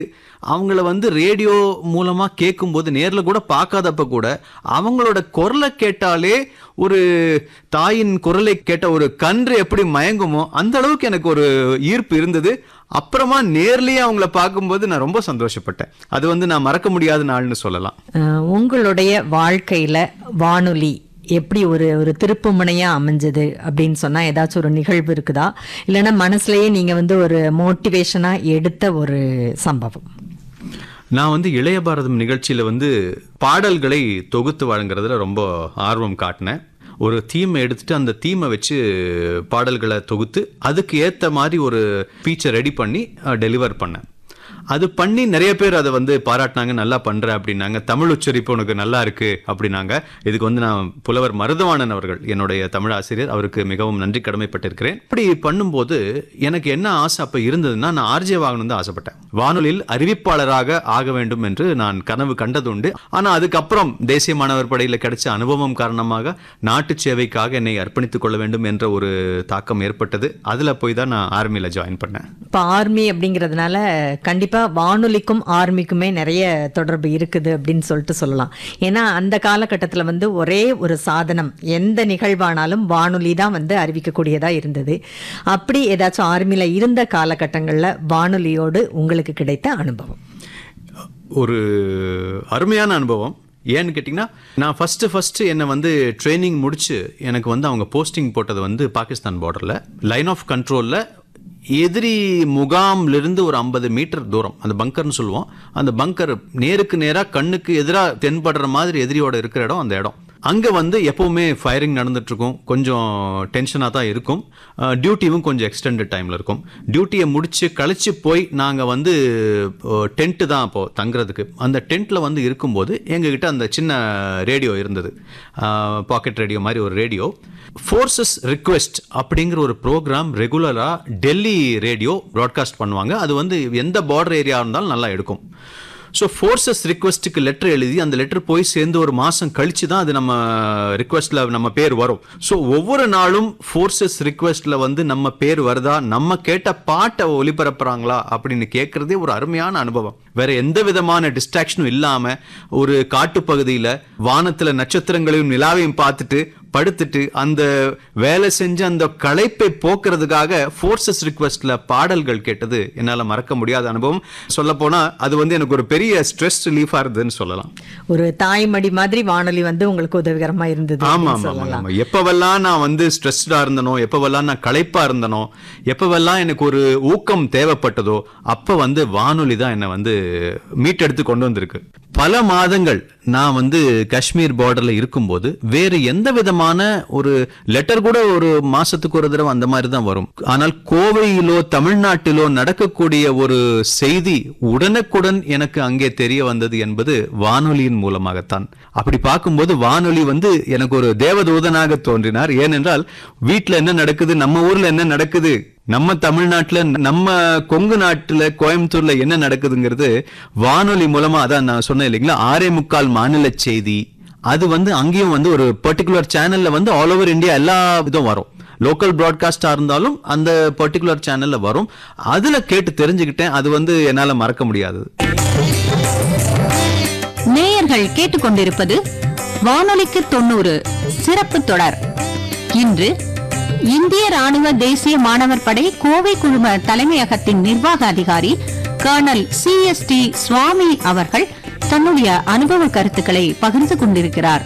அவங்கள வந்து ரேடியோ மூலமா கேட்கும்போது நேர்ல கூட பார்க்காதப்ப கூட அவங்களோட குரலை கேட்டாலே ஒரு தாயின் குரலை கேட்ட ஒரு கன்று எப்படி மயங்குமோ அந்த அளவுக்கு எனக்கு ஒரு ஈர்ப்பு இருந்தது அப்புறமா நேர்லயே அவங்கள பார்க்கும்போது நான் ரொம்ப சந்தோஷப்பட்டேன் அது வந்து நான் மறக்க முடியாத நாள்னு சொல்லலாம் அஹ், உங்களுடைய வாழ்க்கையில வானொலி எப்படி ஒரு ஒரு திருப்பு முனையா அமைஞ்சது அப்படின்னு சொன்னா ஏதாச்சும் ஒரு நிகழ்வு இருக்குதா இல்லைன்னா மனசுலயே நீங்க வந்து ஒரு மோட்டிவேஷனா எடுத்த ஒரு சம்பவம் நான் வந்து இளைய பாரதம் நிகழ்ச்சியில் வந்து பாடல்களை தொகுத்து வழங்குறதுல ரொம்ப ஆர்வம் காட்டினேன் ஒரு தீமை எடுத்துட்டு அந்த தீமை வச்சு பாடல்களை தொகுத்து அதுக்கு ஏற்ற மாதிரி ஒரு ஃபீச்சர் ரெடி பண்ணி டெலிவர் பண்ணேன் அது பண்ணி நிறைய பேர் அதை வந்து பாராட்டினாங்க நல்லா பண்ற அப்படின்னாங்க தமிழ் உச்சரிப்பு உனக்கு நல்லா இருக்கு அப்படின்னாங்க இதுக்கு வந்து நான் புலவர் மருதவாணன் அவர்கள் என்னுடைய தமிழ் ஆசிரியர் அவருக்கு மிகவும் நன்றி கடமைப்பட்டிருக்கிறேன் இப்படி பண்ணும்போது எனக்கு என்ன ஆசை அப்ப இருந்ததுன்னா நான் ஆர்ஜே வாங்கணும் தான் ஆசைப்பட்டேன் வானொலியில் அறிவிப்பாளராக ஆக வேண்டும் என்று நான் கனவு கண்டதுண்டு ஆனா அதுக்கப்புறம் தேசிய மாணவர் படையில கிடைச்ச அனுபவம் காரணமாக நாட்டு சேவைக்காக என்னை அர்ப்பணித்துக் கொள்ள வேண்டும் என்ற ஒரு தாக்கம் ஏற்பட்டது அதுல போய் தான் நான் ஆர்மியில ஜாயின் பண்ணேன் இப்போ ஆர்மி அப்படிங்கிறதுனால கண்டிப்பா வானொலிக்கும் ஆர்மிக்குமே நிறைய தொடர்பு இருக்குது அப்படின்னு சொல்லிட்டு சொல்லலாம் ஏன்னா அந்த காலகட்டத்தில் வந்து ஒரே ஒரு சாதனம் எந்த நிகழ்வானாலும் வானொலி தான் வந்து அறிவிக்கக்கூடியதா இருந்தது அப்படி ஏதாச்சும் ஆர்மியில இருந்த காலகட்டங்களில் வானொலியோடு உங்களுக்கு கிடைத்த அனுபவம் ஒரு அருமையான அனுபவம் ஏன்னு கேட்டிங்கன்னா நான் ஃபஸ்ட்டு ஃபஸ்ட்டு என்னை வந்து ட்ரைனிங் முடிச்சு எனக்கு வந்து அவங்க போஸ்டிங் போட்டது வந்து பாகிஸ்தான் பார்டரில் லைன் ஆஃப் கண்ட்ரோலில் எதிரி முகாம்லேருந்து ஒரு ஐம்பது மீட்டர் தூரம் அந்த பங்கர்னு சொல்லுவோம் அந்த பங்கர் நேருக்கு நேராக கண்ணுக்கு எதிராக தென்படுற மாதிரி எதிரியோட இருக்கிற இடம் அந்த இடம் அங்கே வந்து எப்போவுமே ஃபயரிங் நடந்துட்டு இருக்கும் கொஞ்சம் டென்ஷனாக தான் இருக்கும் டியூட்டியும் கொஞ்சம் எக்ஸ்டெண்டட் டைமில் இருக்கும் டியூட்டியை முடிச்சு கழிச்சு போய் நாங்கள் வந்து டென்ட்டு தான் அப்போது தங்குறதுக்கு அந்த டென்ட்டில் வந்து இருக்கும்போது எங்ககிட்ட அந்த சின்ன ரேடியோ இருந்தது பாக்கெட் ரேடியோ மாதிரி ஒரு ரேடியோ ஃபோர்ஸஸ் ரிக்வெஸ்ட் அப்படிங்கிற ஒரு ப்ரோக்ராம் ரெகுலராக டெல்லி ரேடியோ ப்ராட்காஸ்ட் பண்ணுவாங்க அது வந்து எந்த பார்டர் ஏரியா இருந்தாலும் நல்லா எடுக்கும் ஸோ ஃபோர்ஸஸ் ரிக்வெஸ்ட்டுக்கு லெட்டர் எழுதி அந்த லெட்டர் போய் சேர்ந்து ஒரு மாதம் கழிச்சு தான் அது நம்ம ரிக்வெஸ்ட்டில் நம்ம பேர் வரும் ஸோ ஒவ்வொரு நாளும் ஃபோர்ஸஸ் ரிக்வெஸ்ட்டில் வந்து நம்ம பேர் வருதா நம்ம கேட்ட பாட்டை ஒளிபரப்புறாங்களா அப்படின்னு கேட்குறதே ஒரு அருமையான அனுபவம் வேற எந்த விதமான டிஸ்ட்ராக்ஷனும் இல்லாமல் ஒரு காட்டுப்பகுதியில் வானத்தில் நட்சத்திரங்களையும் நிலாவையும் பார்த்துட்டு படுத்துட்டு அந்த வேலை செஞ்ச அந்த களைப்பை போக்குறதுக்காக ஃபோர்ஸஸ் ரிக்வெஸ்ட்ல பாடல்கள் கேட்டது என்னால் மறக்க முடியாத அனுபவம் சொல்ல போனா அது வந்து எனக்கு ஒரு பெரிய ஸ்ட்ரெஸ் ரிலீஃபா இருந்ததுன்னு சொல்லலாம் ஒரு தாய்மடி மாதிரி வானொலி வந்து உங்களுக்கு உதவிகரமா இருந்தது ஆமா அப்படின்னு ஆமா ஆமா சொல்லலாம் ஆமா எப்பவெல்லாம் நான் வந்து ஸ்ட்ரெஸ்டா இருந்தனோ எப்பவெல்லாம் நான் களைப்பா இருந்தனோ எப்பவெல்லாம் எனக்கு ஒரு ஊக்கம் தேவைப்பட்டதோ அப்ப வந்து வானொலி தான் என்னை வந்து மீட்டெடுத்து கொண்டு வந்திருக்கு பல மாதங்கள் நான் வந்து காஷ்மீர் பார்டர்ல இருக்கும்போது வேறு எந்த விதமான ஒரு லெட்டர் கூட ஒரு மாசத்துக்கு ஒரு தடவை அந்த மாதிரி தான் வரும் ஆனால் கோவையிலோ தமிழ்நாட்டிலோ நடக்கக்கூடிய ஒரு செய்தி உடனுக்குடன் எனக்கு அங்கே தெரிய வந்தது என்பது வானொலியின் மூலமாகத்தான் அப்படி பார்க்கும்போது வானொலி வந்து எனக்கு ஒரு தேவதூதனாக தோன்றினார் ஏனென்றால் வீட்டில் என்ன நடக்குது நம்ம ஊர்ல என்ன நடக்குது நம்ம தமிழ்நாட்டுல நம்ம கொங்கு நாட்டுல கோயம்புத்தூர்ல என்ன நடக்குதுங்கிறது வானொலி மூலமா அதான் நான் சொன்னேன் இல்லைங்களா ஆறே முக்கால் மாநில செய்தி அது வந்து அங்கேயும் வந்து ஒரு பர்டிகுலர் சேனல்ல வந்து ஆல் ஓவர் இந்தியா எல்லா இதுவும் வரும் லோக்கல் ப்ராட்காஸ்டா இருந்தாலும் அந்த பர்டிகுலர் சேனல்ல வரும் அதுல கேட்டு தெரிஞ்சுக்கிட்டேன் அது வந்து என்னால மறக்க முடியாதது நேயர்கள் கேட்டுக்கொண்டிருப்பது வானொலிக்கு தொண்ணூறு சிறப்பு தொடர் இன்று இந்திய ராணுவ தேசிய மாணவர் படை கோவை குழும தலைமையகத்தின் நிர்வாக அதிகாரி colonel C S T Swamy அவர்கள் தன்னுடைய அனுபவ கருத்துக்களை பகிர்ந்து கொண்டிருக்கிறார்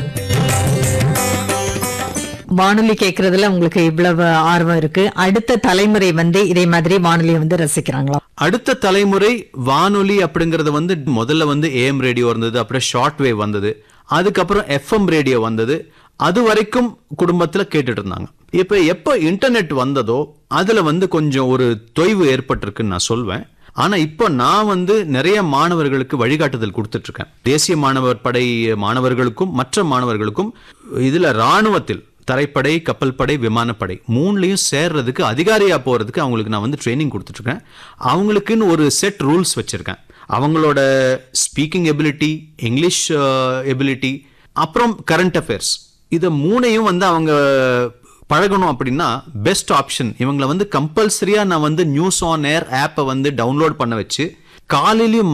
வானொலி கேட்கறதுல உங்களுக்கு இவ்வளவு ஆர்வம் இருக்கு அடுத்த தலைமுறை வந்து இதே மாதிரி வானொலியை வந்து ரசிக்கிறாங்களா அடுத்த தலைமுறை வானொலி அப்படிங்கறது வந்து முதல்ல வந்து ஏஎம் ரேடியோ இருந்தது அப்புறம் ஷார்ட் வேவ் வந்தது அதுக்கப்புறம் எஃப்எம் ரேடியோ வந்தது அது வரைக்கும் குடும்பத்துல கேட்டுட்டு இருந்தாங்க இப்ப எப்ப இன்டர்நெட் வந்ததோ அதுல வந்து கொஞ்சம் ஒரு தொய்வு ஏற்பட்டிருக்குன்னு நான் சொல்வேன் ஆனா இப்போ நான் வந்து நிறைய மாணவர்களுக்கு வழிகாட்டுதல் கொடுத்துட்டு இருக்கேன் தேசிய மாணவர் படை மாணவர்களுக்கும் மற்ற மாணவர்களுக்கும் இதுல ராணுவத்தில் தரைப்படை கப்பல் படை விமானப்படை மூணுலையும் சேர்றதுக்கு அதிகாரியா போறதுக்கு அவங்களுக்கு நான் வந்து ட்ரைனிங் கொடுத்துட்டு இருக்கேன் அவங்களுக்குன்னு ஒரு செட் ரூல்ஸ் வச்சிருக்கேன் அவங்களோட ஸ்பீக்கிங் எபிலிட்டி இங்கிலீஷ் எபிலிட்டி அப்புறம் கரண்ட் அஃபேர்ஸ் இதை மூணையும் வந்து அவங்க பழகணும் அப்படின்னா பெஸ்ட் ஆப்ஷன் இவங்களை வந்து கம்பல்சரியா நான் வந்து நியூஸ் ஆன் ஏர் ஆப்பை வந்து டவுன்லோட் பண்ண வச்சு காலையிலயும்